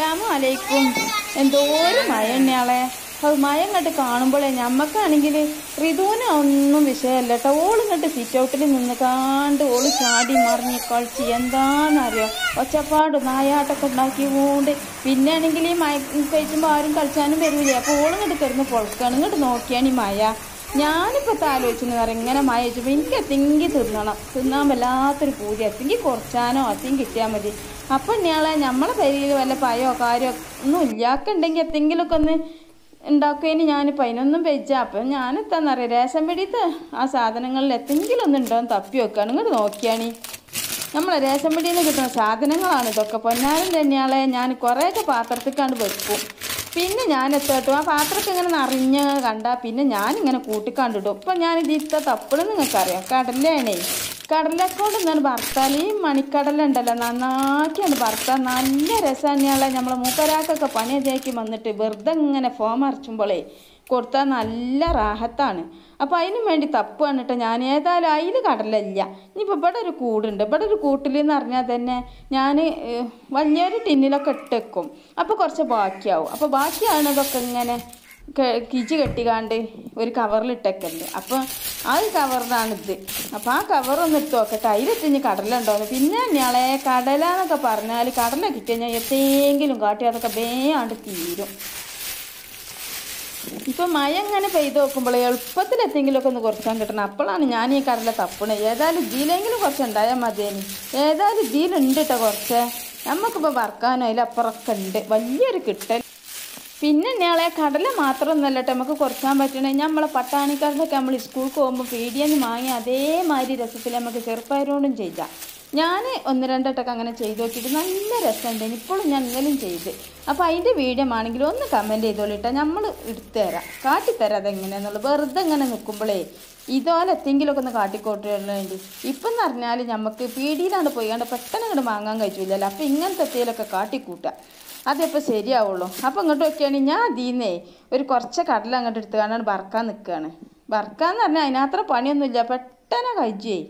അസ്സലാമു അലൈക്കും എന്തോ ഒരു മഴ തന്നെയാളെ അത് മഴ ഇങ്ങോട്ട് കാണുമ്പോഴേ ഞമ്മക്കാണെങ്കിൽ ഋതുവിന് ഒന്നും വിഷയമല്ല കേട്ടോ ഓൾ ഇങ്ങോട്ട് സിറ്റ് ഔട്ടിൽ നിന്ന് കാണ്ട് ഓള് ചാടി മറിഞ്ഞ് കളിച്ച് എന്താണെന്നറിയോ ഒച്ചപ്പാട് നായാട്ടൊക്കെ ഉണ്ടാക്കിക്കൊണ്ട് പിന്നെ ആണെങ്കിൽ ഈ മഴ കഴിച്ചുമ്പോൾ ആരും കളിച്ചാനും വരില്ലേ അപ്പോൾ ഓൾ ഇങ്ങോട്ട് കിടന്ന് പൊളക്കാണ് ഇങ്ങോട്ട് നോക്കിയാണ് ഈ മഴ ഞാനിപ്പോൾ ആലോചിച്ചെന്ന് പറയാം ഇങ്ങനെ മഴ വെച്ചപ്പോൾ എനിക്ക് എത്തെങ്കിൽ തിന്നണം തിന്നാൻ വല്ലാത്തൊരു പൂതി എത്തെങ്കിൽ കുറച്ചാനോ അത്തെങ്കിൽ കിട്ടിയാൽ മതി അപ്പം ഇയാളെ നമ്മളെ പരിയിൽ വല്ല പയോ കാര്യോ ഒന്നും ഇല്ലാക്കുണ്ടെങ്കിൽ എത്തെങ്കിലുമൊക്കെ ഒന്ന് ഉണ്ടാക്കുകയിന് ഞാനിപ്പോൾ അതിനൊന്നും വെച്ച അപ്പം ഞാനെത്താന്നറിയാം റേഷൻ പിടിയത്തെ ആ സാധനങ്ങളിൽ എത്തെങ്കിലും ഒന്ന് ഉണ്ടോ എന്ന് തപ്പി വെക്കുകയാണ് ഇങ്ങോട്ട് നോക്കിയാണ് നമ്മളെ റേഷൻ പിടിയിൽ നിന്ന് കിട്ടുന്ന സാധനങ്ങളാണ് ഇതൊക്കെ പൊന്നാരം തന്നെയാളെ ഞാൻ കുറേയൊക്കെ പാത്രത്തിക്കാണ്ട് വെക്കും പിന്നെ ഞാൻ എത്തോട്ടും ആ പാത്രമൊക്കെ ഇങ്ങനെ നിറഞ്ഞ് കണ്ടാൽ പിന്നെ ഞാനിങ്ങനെ കൂട്ടിക്കാണ്ടിടും ഇപ്പം ഞാൻ ഇതിത്തെ തപ്പിടും നിങ്ങൾക്കറിയാം കടലയാണേ കടലക്കോട് എന്താണ് ഭർത്താൽ ഈ മണിക്കടല ഉണ്ടല്ലോ നന്നാക്കിയാണ് ഭർത്താൽ നല്ല രസം തന്നെയുള്ള നമ്മളെ മൂപ്പരാക്കൊക്കെ പണി അധികമാക്കി വന്നിട്ട് വെറുതെ ഇങ്ങനെ ഫോം അരച്ചുമ്പോളേ കൊടുത്താൽ നല്ല റാഹത്താണ് അപ്പോൾ അതിനും വേണ്ടി തപ്പാണ് കേട്ടോ ഞാൻ ഏതായാലും അതിൽ കടലില്ല ഇനിയിപ്പോൾ ഇവിടെ ഒരു കൂടുണ്ട് ഇവിടെ ഒരു കൂട്ടിൽ എന്ന് പറഞ്ഞാൽ തന്നെ ഞാൻ വലിയൊരു ടിന്നിലൊക്കെ ഇട്ടേക്കും അപ്പോൾ കുറച്ച് ബാക്കിയാവും അപ്പോൾ ബാക്കിയാണതൊക്കെ ഇങ്ങനെ ക- കിജി കെട്ടിക്കാണ്ട് ഒരു കവറിൽ ഇട്ടേക്കുന്നുണ്ട് അപ്പോൾ ആ ഒരു കവറിനാണിത് അപ്പോൾ ആ കവർ ഒന്ന് എടുത്ത് നോക്കട്ടെ അതിലെത്തിഞ്ഞ് കടലുണ്ടോന്ന് പിന്നെ ഞങ്ങളെ കടല എന്നൊക്കെ പറഞ്ഞാൽ കടല കിട്ടിയാൽ ഞാൻ എത്തേങ്കിലും കാട്ടി അതൊക്കെ വേയാണ്ട് തീരും ഇപ്പൊ മഴ ഇങ്ങനെ പെയ്ത് നോക്കുമ്പോൾ എളുപ്പത്തിൽ എന്തെങ്കിലുമൊക്കെ ഒന്ന് കുറച്ചാൻ കിട്ടണം അപ്പോഴാണ് ഞാൻ ഈ കടല തപ്പണത് ഏതായാലും ഇതിലെങ്കിലും കുറച്ച് ഉണ്ടായാൽ മതിയേനി ഏതായാലും ഇതിലുണ്ട് കേട്ടോ കുറച്ച് നമുക്കിപ്പോൾ വറക്കാനോ അതിലപ്പുറമൊക്കെ ഉണ്ട് വലിയൊരു കിട്ടൽ പിന്നെ ഞങ്ങളെ കടല മാത്രമൊന്നുമല്ല കേട്ടോ നമുക്ക് കുറക്കാൻ പറ്റണേ നമ്മളെ പട്ടാണിക്കാരിലൊക്കെ നമ്മൾ സ്കൂളിൽ പോകുമ്പോൾ പീടിയെന്ന് വാങ്ങി അതേമാതിരി രസത്തിൽ നമുക്ക് ചെറുപ്പയരോടും ചെയ്യാം ഞാൻ ഒന്ന് രണ്ടട്ടൊക്കെ അങ്ങനെ ചെയ്ത് നോക്കിയിട്ട് നല്ല രസമുണ്ട് ഇപ്പോഴും ഞാൻ ഇന്നലും ചെയ്ത് അപ്പോൾ അതിൻ്റെ വീഡിയോ ആണെങ്കിൽ ഒന്ന് കമൻറ്റ് ചെയ്തോളിട്ടാ നമ്മൾ എടുത്തു തരാം കാട്ടിത്തരാം അതെങ്ങനെയാന്നുള്ളത് വെറുതെ ഇങ്ങനെ നിൽക്കുമ്പോഴേ ഇതുപോലെ എത്തെങ്കിലുമൊക്കെ ഒന്ന് കാട്ടിക്കോട്ടുള്ള വേണ്ടി ഇപ്പം എന്ന് പറഞ്ഞാൽ നമുക്ക് പീടിയിലാണ് പോയാണ്ട് പെട്ടെന്ന് ഇങ്ങോട്ട് വാങ്ങാൻ കഴിച്ചില്ലല്ലോ അപ്പോൾ ഇങ്ങനത്തെ എത്തേലൊക്കെ കാട്ടിക്കൂട്ടുക അതിപ്പോൾ ശരിയാവുള്ളൂ അപ്പോൾ ഇങ്ങോട്ട് നോക്കിയാണെങ്കിൽ ഞാൻ അതിന്നേ ഒരു കുറച്ച് കടല അങ്ങോട്ട് എടുത്ത് കാണാൻ വറക്കാൻ നിൽക്കുകയാണ് വറക്കാന്ന് പറഞ്ഞാൽ അതിനത്ര പണിയൊന്നുമില്ല പെട്ടെന്ന് കഴിച്ചേ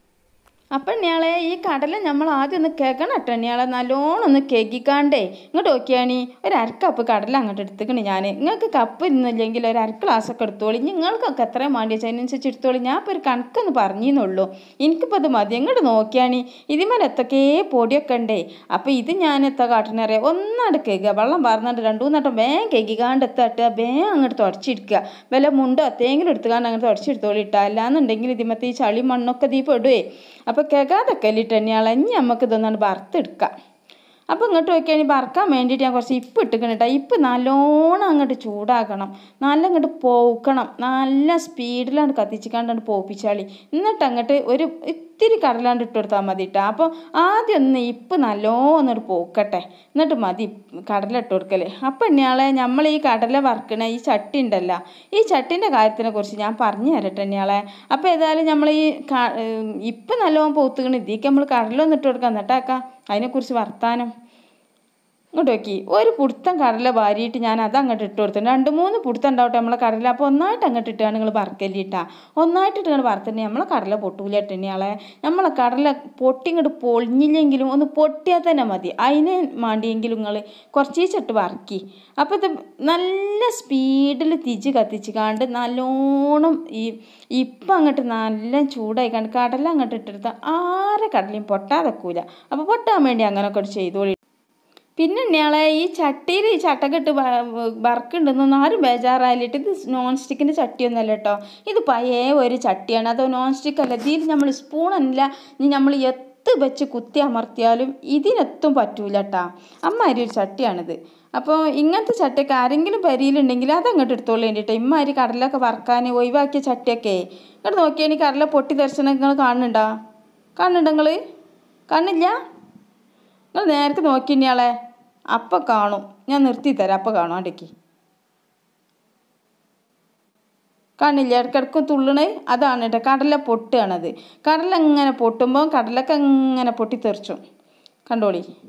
അപ്പം ഇയാളെ ഈ കടല നമ്മൾ ആദ്യം ഒന്ന് കേൾക്കണം കേട്ടോ ഇയാളെ നല്ലോണം ഒന്ന് കേക്കിക്കാണ്ടേ ഇങ്ങോട്ട് നോക്കിയാണി ഒരു അര കപ്പ് കടല അങ്ങോട്ട് എടുത്തിക്കണ് ഞാൻ നിങ്ങൾക്ക് കപ്പ് ഇന്നില്ലെങ്കിൽ ഒരു അര ഗ്ലാസ്സൊക്കെ എടുത്തോളി നിങ്ങൾക്കൊക്കെ എത്രയും വേണ്ടി വെച്ചാൽ അതിനനുസരിച്ച് എടുത്തോളി ഞാൻ ഇപ്പോൾ ഒരു കണക്കൊന്ന് പറഞ്ഞെന്നുള്ളൂ എനിക്കിപ്പോൾ അത് മതി ഇങ്ങോട്ട് നോക്കിയാണി ഇതിന്മേൽ എത്തൊക്കെ പൊടിയൊക്കെ ഉണ്ടേ അപ്പോൾ ഇത് ഞാൻ എത്ര കാട്ടണറിയാം ഒന്നാണ്ട് കേൾക്കുക വെള്ളം പറഞ്ഞിട്ട് രണ്ടു മൂന്നട്ടം വേഗം കേക്കിക്കാണ്ട് എത്തട്ടുക വേഗം അങ്ങോട്ട് തുടച്ചെടുക്കുക വല്ല മുണ്ടോ എത്തേങ്കിലും എടുത്തുകാണ്ട് അങ്ങോട്ട് തുടച്ചെടുത്തോളിട്ടാ അല്ലാന്നുണ്ടെങ്കിൽ ഇതിമത്തെ ഈ ചളി മണ്ണൊക്കെ തീ പെടുവേ അപ്പോൾ കേൾക്കാതൊക്കെ അല്ലിട്ട് തന്നെയാളെ ഇനി നമുക്ക് ഇതൊന്നാണ് വറുത്തെടുക്കാം അപ്പോൾ ഇങ്ങോട്ട് നോക്കിയാൽ വറക്കാൻ വേണ്ടിയിട്ട് ഞാൻ കുറച്ച് ഇപ്പ് ഇട്ടിക്കണം കേട്ടോ ഇപ്പ് നല്ലോണം അങ്ങോട്ട് ചൂടാക്കണം നല്ല അങ്ങോട്ട് പോക്കണം നല്ല സ്പീഡിലാണ് കത്തിച്ചിക്കാണ്ടാണ് പോപ്പിച്ചാളി എന്നിട്ട് അങ്ങോട്ട് ഒരു ഇത്തിരി കടലാണ്ട് ഇട്ട് കൊടുത്താൽ മതി കേട്ടോ അപ്പോൾ ആദ്യം ഒന്ന് ഇപ്പ് നല്ലോണം ഒന്ന് പോക്കട്ടെ എന്നിട്ട് മതി കടല ഇട്ട് കൊടുക്കല് അപ്പം ഇനിയാളെ നമ്മൾ ഈ കടല വറക്കണ ഈ ചട്ടി ഉണ്ടല്ലോ ഈ ചട്ടിൻ്റെ കാര്യത്തിനെ കുറിച്ച് ഞാൻ പറഞ്ഞു തരട്ടെ ഇനിയാളെ അപ്പോൾ ഏതായാലും നമ്മൾ ഈ ക- ഉം, ഇപ്പം നല്ലോണം പോത്തുകണ് ഇതിക്ക് നമ്മൾ കടലൊന്നും ഇട്ട് കൊടുക്കാം എന്നിട്ടാക്കാം അതിനെക്കുറിച്ച് വർത്താനം ഇങ്ങോട്ട് നോക്കി ഒരു പുടുത്തം കടല വാരിയിട്ട് ഞാൻ അത് അങ്ങോട്ട് ഇട്ട് കൊടുത്തു രണ്ട് മൂന്ന് പുടുത്തം ഉണ്ടാവട്ടെ നമ്മളെ കടല അപ്പോൾ ഒന്നായിട്ട് അങ്ങോട്ട് ഇട്ടാണ് നിങ്ങൾ വറക്കല്ലിട്ടാ ഒന്നായിട്ട് ഇട്ട് ഇങ്ങോട്ട് വറുത്തിട്ടുണ്ടെങ്കിൽ നമ്മളെ കടല പൊട്ടൂല ഇട്ടണിയാളെ നമ്മളെ കടല പൊട്ടി ഇങ്ങോട്ട് പൊളിഞ്ഞില്ലെങ്കിലും ഒന്ന് പൊട്ടിയാൽ തന്നെ മതി അതിന് മാണ്ടിയെങ്കിലും നിങ്ങൾ കുറച്ചീച്ചിട്ട് വറക്കി അപ്പോൾ ഇത് നല്ല സ്പീഡിൽ തിരിച്ച് കത്തിച്ച് കാണ്ട് നല്ലോണം ഈ ഇപ്പം അങ്ങോട്ട് നല്ല ചൂടായി കണ്ട് കടല അങ്ങോട്ട് ഇട്ടെടുത്താൽ ആരെ കടലയും പൊട്ടാതെക്കൂല അപ്പോൾ പൊട്ടാൻ വേണ്ടി അങ്ങനെയൊക്കെ ചെയ്തോളി പിന്നെ ഇയാളെ ഈ ചട്ടിയിൽ ഈ ചട്ടക്കെട്ട് വർക്കുണ്ടെന്നൊന്നും ആരും ബേജാറായില്ലിട്ട് ഇത് നോൺ സ്റ്റിക്കിൻ്റെ ചട്ടിയൊന്നുമല്ല കേട്ടോ ഇത് പഴയ ഒരു ചട്ടിയാണ് അത് നോൺ സ്റ്റിക്ക് അല്ല ഇതിൽ നമ്മൾ സ്പൂണല്ല ഇനി നമ്മൾ എത്ത് വെച്ച് കുത്തി അമർത്തിയാലും ഇതിനെത്തും പറ്റൂല കേട്ടാ അമ്മാതിരി ഒരു ചട്ടിയാണിത് അപ്പോൾ ഇങ്ങനത്തെ ചട്ടിയൊക്കെ ആരെങ്കിലും പരിയിലുണ്ടെങ്കിൽ അത് അങ്ങോട്ട് എടുത്തോളൂ വേണ്ടിയിട്ട് ഇമ്മാതിരി കടലൊക്കെ വറക്കാൻ ഒഴിവാക്കിയ ചട്ടിയൊക്കെ ഇങ്ങോട്ട് നോക്കിയാൽ കടല പൊട്ടി തെറിച്ചണ നിങ്ങൾ കാണുന്നുണ്ടോ കാണുന്നുണ്ടോ നിങ്ങൾ കാണില്ല നിങ്ങൾ നേരത്തെ നോക്കി ഇനിയാളെ അപ്പം കാണും ഞാൻ നിർത്തി തരാം അപ്പം കാണും അടയ്ക്ക് കാണില്ല ഇടയ്ക്കിടക്ക് തുള്ളണേ അതാണ് കേട്ടോ കടല പൊട്ടുകയാണത് കടല ഇങ്ങനെ പൊട്ടുമ്പോൾ കടലൊക്കെ ഇങ്ങനെ പൊട്ടിത്തെറിച്ചും കണ്ടോളി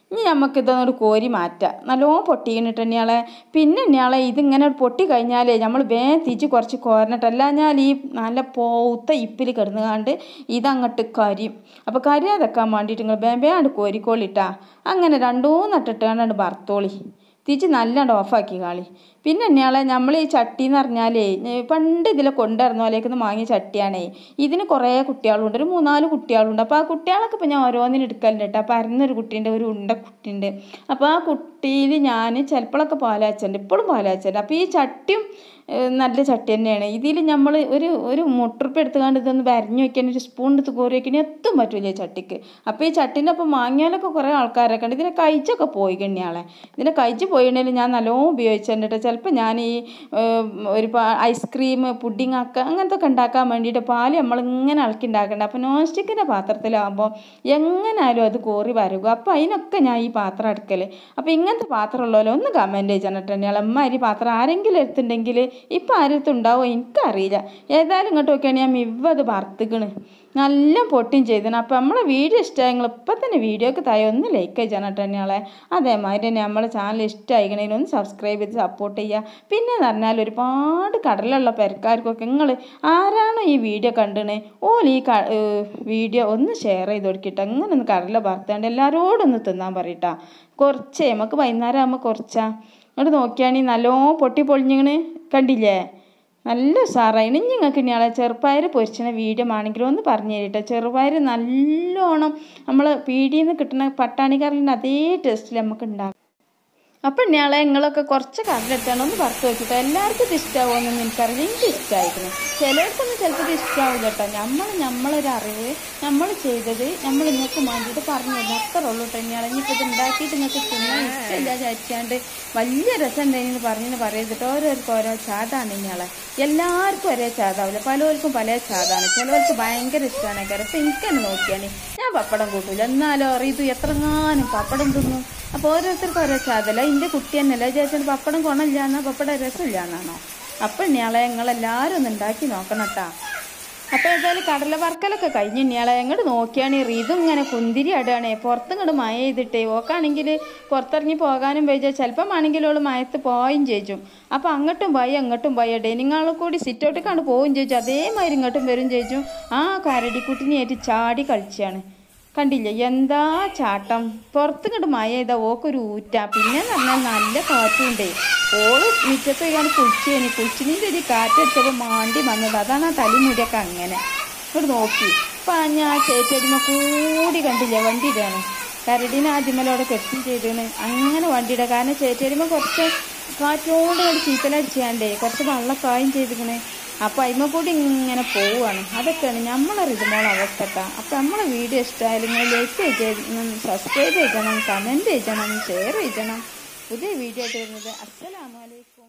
ഇനി നമുക്ക് ഇതൊന്നൊരു കോരി മാറ്റാം നല്ലോണം പൊട്ടിക്കണിട്ട് തന്നെയാളെ പിന്നെ തന്നെയാളെ ഇതിങ്ങനെ പൊട്ടി കഴിഞ്ഞാലേ നമ്മൾ വേഗം തിരിച്ച് കുറച്ച് കോരണിട്ട് അല്ലാഞ്ഞാൽ ഈ നല്ല പോത്ത ഇപ്പിൽ കിടന്നുകാണ്ട് ഇതങ്ങോട്ട് കരിയും അപ്പോൾ കരിയാതെക്കാൻ വേണ്ടിയിട്ട് നിങ്ങൾ വേഗം വേഗം കോരിക്കോളിട്ടാ അങ്ങനെ രണ്ടൂ നട്ടിട്ടാണ്ട് വറുത്തോളി തിരിച്ച് നല്ലാണ്ട് ഓഫാക്കി കാളി പിന്നെ തന്നെയാളെ നമ്മൾ ഈ ചട്ടി എന്ന് പറഞ്ഞാലേ ഏ, പണ്ട് ഇതിൽ കൊണ്ടുവരുന്ന പോലെയൊക്കെ വാങ്ങിയ ചട്ടിയാണേ ഇതിന് കുറേ കുട്ടികളുണ്ട് ഒരു മൂന്നാല് കുട്ടികളുണ്ട് അപ്പോൾ ആ കുട്ടികളൊക്കെ ഇപ്പോൾ ഞാൻ ഓരോന്നിനും എടുക്കലുണ്ട് കേട്ടോ അപ്പോൾ അരുന്നൊരു കുട്ടീൻ്റെ ഒരു ഉണ്ട കുട്ടിയുണ്ട് അപ്പോൾ ആ കുട്ടിയിൽ ഞാൻ ചിലപ്പോഴൊക്കെ പാലാച്ചുണ്ട് ഇപ്പോഴും പാലാച്ചുണ്ട് അപ്പോൾ ഈ ചട്ടിയും ഏ, നല്ല ചട്ടി തന്നെയാണ് ഇതിൽ നമ്മൾ ഒരു ഒരു മുട്ടുറുപ്പ് എടുത്തുകൊണ്ട് ഇതൊന്ന് വരഞ്ഞു വെക്കാൻ ഒരു സ്പൂൺ എടുത്ത് കോരി വെക്കാൻ എത്തും പറ്റൂല ഈ ചട്ടിക്ക് അപ്പോൾ ഈ ചട്ടീൻ്റെ ഒപ്പം വാങ്ങിയാലൊക്കെ കുറേ ആൾക്കാരൊക്കെ ഉണ്ട് ഇതിനെ കഴിച്ചൊക്കെ പോയി കണ്ണിയാളെ ഇതിനെ കഴിച്ച് പോയിട്ടുണ്ടെങ്കിൽ ഞാൻ നല്ലോണം ഉപയോഗിച്ചിട്ടുണ്ട് കേട്ടോ ചിലപ്പോൾ ഞാൻ ഈ ഏം, ഒരു ഐസ്ക്രീം പുഡിങ് ഒക്കെ അങ്ങനത്തെ ഒക്കെ ഉണ്ടാക്കാൻ വേണ്ടിയിട്ട് പാല് നമ്മളിങ്ങനെ ഇളക്കി ഉണ്ടാക്കണ്ട അപ്പോൾ നോൺ സ്റ്റിക്കിൻ്റെ പാത്രത്തിലാകുമ്പോൾ എങ്ങനായാലും അത് കോറി വരകും അപ്പോൾ അതിനൊക്കെ ഞാൻ ഈ പാത്രം എടുക്കൽ അപ്പോൾ ഇങ്ങനത്തെ പാത്രം ഉള്ളല്ലോ ഒന്ന് കമൻറ്റ് ചെയ്യണം ഇളമ്മാരി പാത്രം ആരെങ്കിലും എടുത്തിട്ടുണ്ടെങ്കിൽ ഇപ്പം ആരടുത്തും ഉണ്ടാവോ എനിക്കറിയില്ല ഏതായാലും ഇങ്ങോട്ട് നോക്കിയാണെങ്കിൽ ഞാൻ മിവത് വറുത്തുക്കണ് നല്ല പൊട്ടിയും ചെയ്തിന് അപ്പോൾ നമ്മളെ വീഡിയോ ഇഷ്ടമായി നിങ്ങൾ ഇപ്പം തന്നെ വീഡിയോക്ക് താഴെ ഒന്ന് ലൈക്ക് ചെയ്യണം കേട്ടോ തന്നെയാളെ അതേമാതിരി തന്നെ നമ്മളെ ചാനൽ ഇഷ്ടമായിക്കണേൽ ഒന്ന് സബ്സ്ക്രൈബ് ചെയ്ത് സപ്പോർട്ട് ചെയ്യുക പിന്നെ എന്ന് പറഞ്ഞാൽ ഒരുപാട് കടലുള്ള പെരക്കാർക്കൊക്കെ നിങ്ങൾ ആരാണോ ഈ വീഡിയോ കണ്ടണേ ഓൾ ഈ ക ഏഹ് വീഡിയോ ഒന്ന് ഷെയർ ചെയ്ത് കൊടുക്കട്ടെ അങ്ങനെ ഒന്ന് കടല വറുത്താണ്ട് എല്ലാവരോടും ഒന്ന് തിന്നാൻ പറയട്ടാ കുറച്ചേ നമുക്ക് വൈകുന്നേരം ആകുമ്പോൾ കുറച്ചാ ഇങ്ങോട്ട് നോക്കിയാണെങ്കിൽ നല്ലോണം പൊട്ടി പൊളിഞ്ഞിങ്ങനെ കണ്ടില്ലേ നല്ല ഉഷാറായി ഇനി നിങ്ങൾക്ക് ഇനി ആളെ ചെറുപ്പയർ പൊരിച്ചണ വീഡിയോ ആണെങ്കിലും ഒന്ന് പറഞ്ഞു തരട്ടെ ചെറുപയർ നല്ലോണം നമ്മൾ പീടിയിൽ നിന്ന് കിട്ടുന്ന പട്ടാണിക്കറിൻ്റെ അതേ ടേസ്റ്റിൽ നമുക്ക് ഉണ്ടാക്കാം അപ്പം ഇയാളെ നിങ്ങളൊക്കെ കുറച്ച് കറിലെടുത്താണ് ഒന്ന് വറുത്ത് വെച്ചിട്ട് എല്ലാവർക്കും ഇത് ഇഷ്ടമാവുമെന്നൊന്നും എനിക്കറിയില്ല എനിക്ക് ഇഷ്ടമായിരിക്കണം ചിലർക്കൊന്നും ചിലപ്പോൾ ഇത് ഇഷ്ടമാവില്ല കേട്ടോ നമ്മൾ നമ്മളൊരു അറിവ് നമ്മൾ ചെയ്തത് നമ്മൾ നിങ്ങൾക്ക് വേണ്ടിയിട്ട് പറഞ്ഞു തന്നു അത്ര ഉള്ളൂ കേട്ടോ ഇയാളെ ഇനിയിപ്പോൾ ഇത് ഉണ്ടാക്കിയിട്ട് നിങ്ങൾക്ക് തിന്നാൻ ഇഷ്ടമില്ല വിചാരിക്കാണ്ട് വലിയ രസം ഉണ്ടെന്ന് പറഞ്ഞെന്ന് പറയരുത് ഓരോരുത്തർക്ക് ഓരോ ചാതാണ് ഇയാളെ എല്ലാവർക്കും ഒരേ ചാതാവില്ല പലർക്കും പല ചാതാണ് ചിലവർക്ക് ഭയങ്കര ഇഷ്ടമാണ് കാര്യം അപ്പം എനിക്കെന്നെ നോക്കിയാണ് ഞാൻ പപ്പടം കൂട്ടൂല എന്നാലോ ഇത് എത്രങ്ങാനും പപ്പടം തിന്നും അപ്പോൾ ഓരോരുത്തർക്കും ഓരോ ചാതല എൻ്റെ കുട്ടി തന്നെയല്ല വിചാരിച്ചാൽ പപ്പടം കൊണമില്ല എന്നാ പപ്പടം രസമില്ല എന്നാണോ അപ്പം ഇനിയാളെ ഞങ്ങളെല്ലാവരും ഒന്ന് ഉണ്ടാക്കി നോക്കണം കേട്ടാ അപ്പോൾ ഏതായാലും കടല വറക്കലൊക്കെ കഴിഞ്ഞ് ഇനിയാളെ എങ്ങോട്ട് നോക്കിയാണ് ഇതും ഇങ്ങനെ കുന്തിരി അടാണേ പുറത്തും ഇങ്ങോട്ട് മഴ ചെയ്തിട്ടേ ഓക്കാണെങ്കിൽ പുറത്തിറങ്ങി പോകാനും വൈജ ചിലപ്പം ആണെങ്കിലും ഓള് മയത്ത് പോയും ചേച്ചും അപ്പോൾ അങ്ങോട്ടും പോയി അങ്ങോട്ടും പോയി ഡൈനിങ് കൂടി സിറ്റൗട്ടിക്കാണ് പോവും ചേച്ചു അതേമാതിരി ഇങ്ങോട്ടും വരും ചേച്ചും ആ കരടിക്കുട്ടിനെ ഏറ്റ് ചാടി കളിച്ചാണ് കണ്ടില്ലേ എന്താ ചാട്ടം പുറത്തിങ്ങോട്ട് മഴ ചെയ്താൽ ഓക്കൊരു ഊറ്റ പിന്നെ പറഞ്ഞാൽ നല്ല കാറ്റുണ്ടേ ഓള് മുറ്റത്ത് പോയി കുളിച്ചേനി കുളിച്ചിനിൻ്റെ ഒരു കാറ്റടിച്ചപ്പോൾ മാണ്ടി വന്നത് അതാണ് ആ തലിമുടിയൊക്കെ അങ്ങനെ ഇങ്ങോട്ട് നോക്കി അപ്പം ഞാൻ ചേച്ചടിമ കൂടി കണ്ടില്ലേ വണ്ടി ഇടാണ് കരടിനെ ആദ്യമലോടെ കെട്ടും ചെയ്തേണ് അങ്ങനെ വണ്ടിയുടെ കാരണം ചേച്ചടിമ കുറച്ച് കാറ്റോണ്ട് കണ്ട് ചീത്തലടിച്ചാണ്ടേ കുറച്ച് വെള്ളക്കായും ചെയ്തിക്കണേ അപ്പോൾ അതിമ കൂടി ഇങ്ങനെ പോവുകയാണ് അതൊക്കെയാണ് നമ്മളെ റിതുമോളെ അവസ്ഥ കേട്ടോ അപ്പോൾ നമ്മളെ വീഡിയോ ഇഷ്ടമായാലും നിങ്ങൾ ലൈക്ക് ചെയ്യണം സബ്സ്ക്രൈബ് ചെയ്യണം കമൻറ്റ് ചെയ്യണം ഷെയർ ചെയ്യണം പുതിയ വീഡിയോ ആയിട്ട് വരുന്നത് അസ്സലാമലൈക്കും